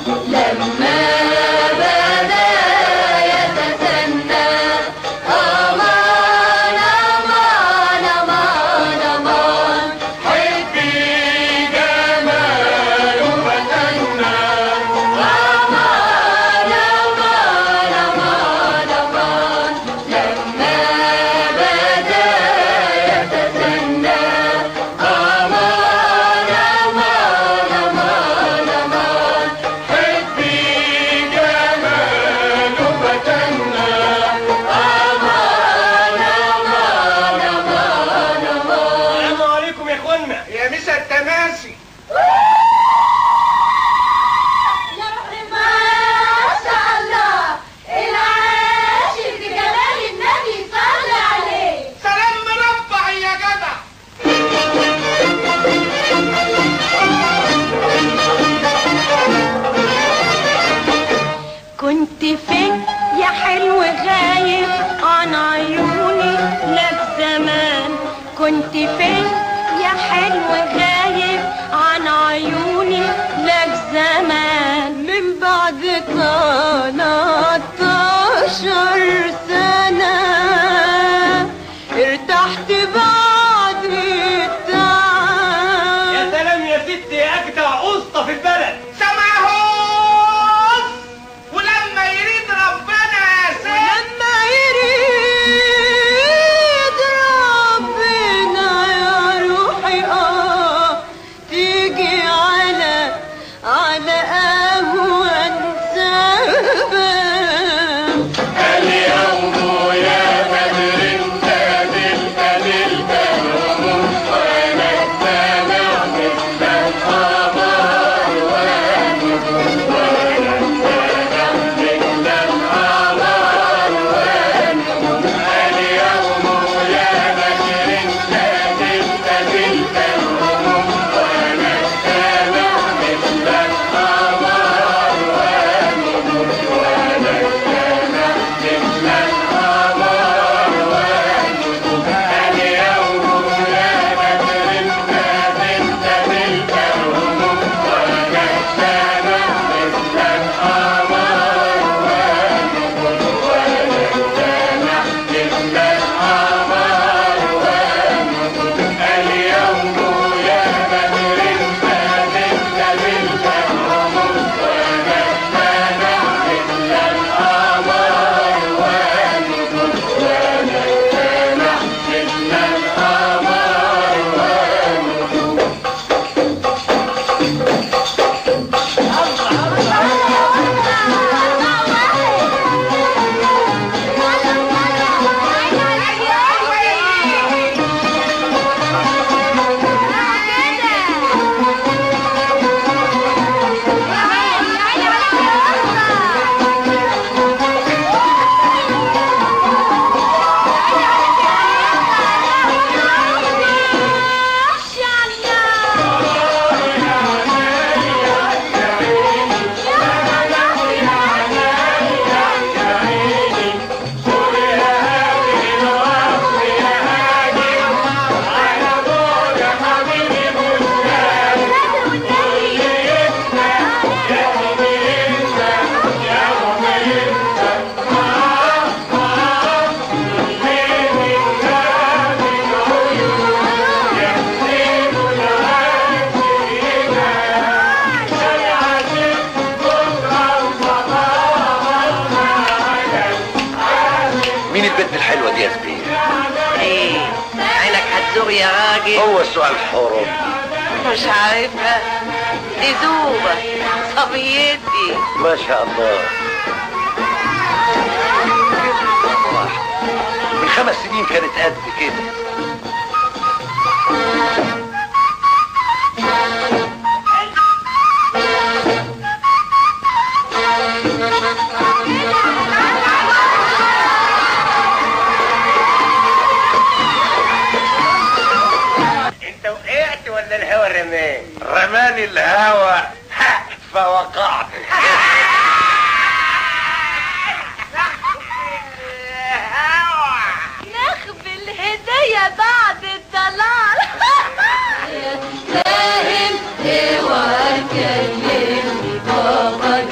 لما بدا يتسنى أمان أمان أمان أمان حبي جماله فتنا أمان أمان أمان أمان لما بدا يتسنى أمان أمان أمان أمان حبي جماله فتنا أمان أمان أمان أمان السلام عليكم يا اخوانا يا مسا التماسي ما شاء الله العاشق بجلال النبي صلى عليه سلام مربع يا جدع كنت فين يا حلو غايب عن عيوني لك زمان كنت فين يا حلو غايب عن عيوني لك زمان من بعد 13 سنة ارتحت بعد يا التعب سلام يا ستي اجدع قسطه في البلد سمعهوس ولما يريد ربنا يا سيدي لما يريد ربنا يا روحي اه تيجي على على اهون سبب اليوم يا بدر انت نلت نلت الهموم وانا السامع مثل الخبر والنجوم وانا السامع مثل الخبر والنجوم اليوم يا بدر انت نلت نلت الهموم وانا السامع مثل الخبر والنجوم وانا السامع مثل الخبر والنجوم اليوم يا بدر انت نلت نلت الهموم وانا السامع مثل الخبر والنجوم وانا السامع مثل الخبر والنجوم اليوم يا بدر انت نلت نلت الهموم وانا السامع مثل الخبر والنجوم وانا السامع مثل الخبر والنجوم مين البنت الحلوه دي يا زبير ايه عينك هتزوغ يا راجل هو السؤال حرم مش عارفها دي زوبة صبيتي ما شاء الله واحد. من خمس سنين كانت قد كده انت وقعت ولا الهوا رماك رماني الهوى فوقعت نخبل هدية بعد الضلال فاهم اوعى تكلمني بابا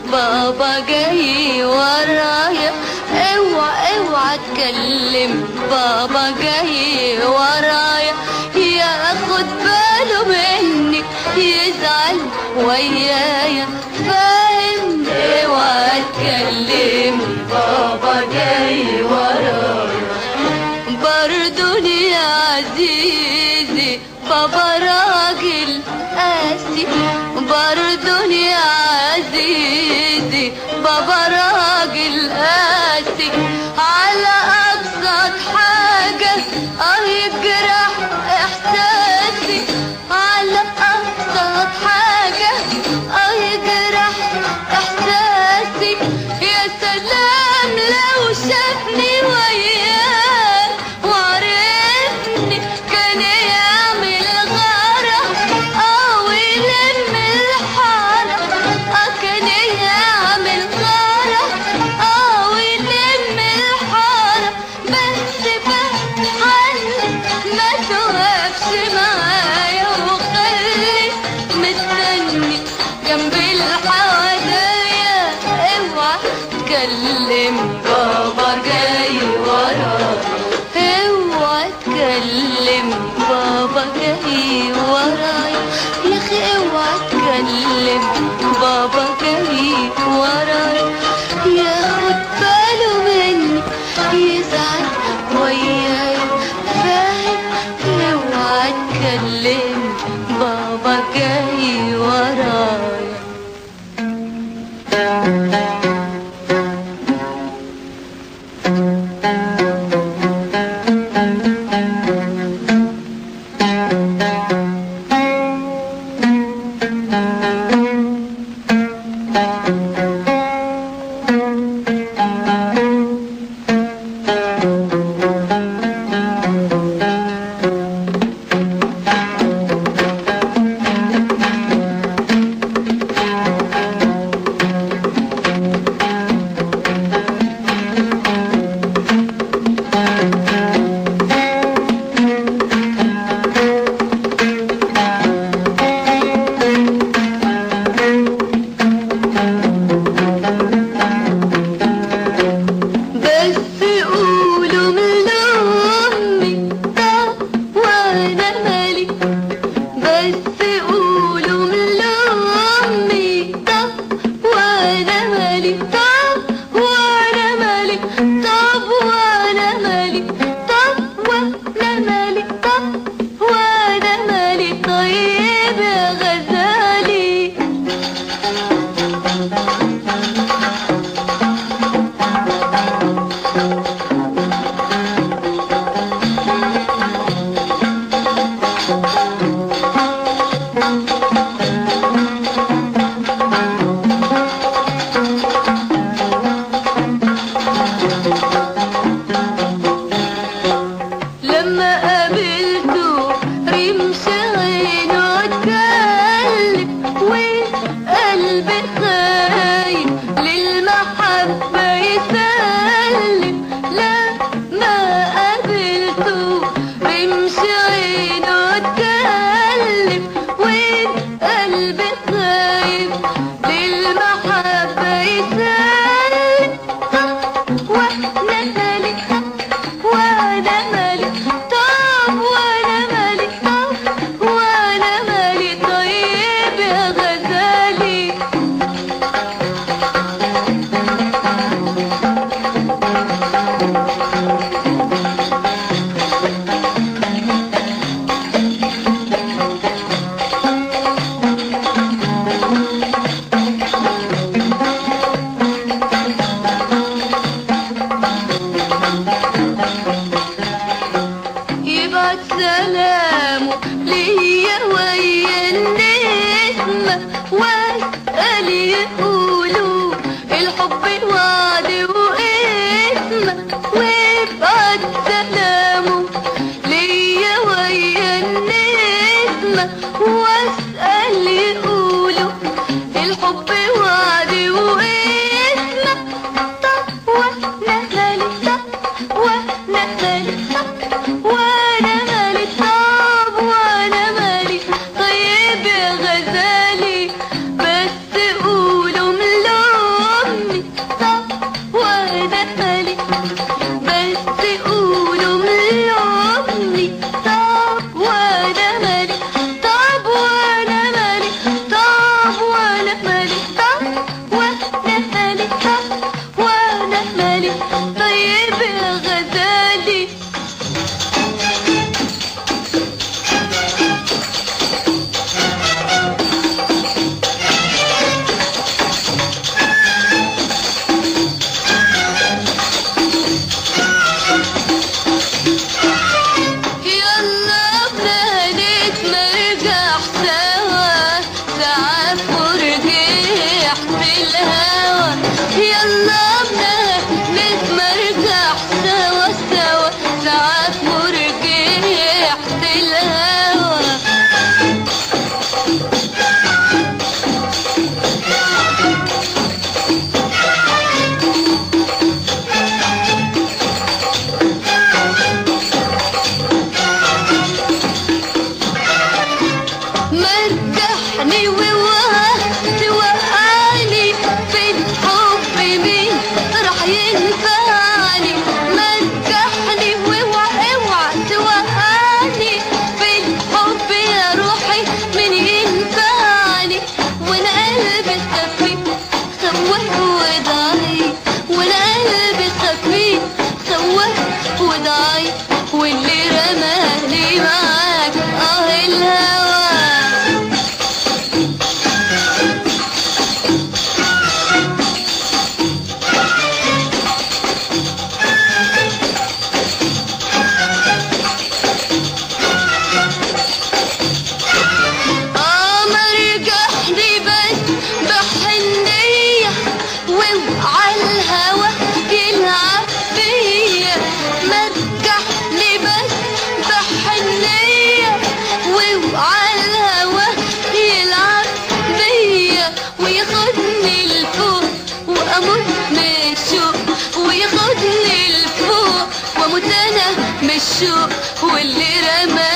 بابا جاي ورايا اوعى اوعى اتكلم بابا جاي ورايا ياخد باله مني يزعل ويايا فاهم اوعى اتكلم بابا جاي ورايا برضوني يا عزيزي بابا راجل قاسي برضوني يا عزيزي بابا راجل قاسي على أبسط حاجة اه يجرح إحساسي على أبسط حاجة اه يجرح إحساسي يا سلام لو شافني وياه وعرفني كان يعمل غارة اه ويلم الحارة اه كان يعمل غارة اه ويلم الحارة بس بحل ما توقفش معايا وخلي مستني جنب الحوادية اوعى تكلم بابا جاي ورايا اوعى تكلم بابا جاي ورايا يا اخي اوعى تكلم بابا جاي ورايا ياخد باله مني يزعل ويايا فاهم اوعى تكلم بابا جاي ورايا بس قولوا من أمي طب وأنا مالي بس قولوا من أمي طب وأنا مالي طب وأنا مالي طب وأنا مالي طب وأنا مالي طب وأنا مالي طيب يا غزالي لما قابلته رمش عينه اتكلم وقلبي خايف للمحبة يسلم لما قابلته رمش عينه اتكلم وقلبي خايف للمحبة يسلم وانا مالي وانا مالي طب وانا مالي طب وانا مالي طيب يا غزالي يبعت سلامه ليا ويا النسمة واسأل يقولوا الحب وعد واسمة ويبعت سلامه ليا ويا النسمة واسأل يقولوا الحب وعد واسمة طب وانا مالي طب وانا مالي طب وانا مالي طب وانا مالي طيب يا غزالي بس قولوا من الشوق واللي رمى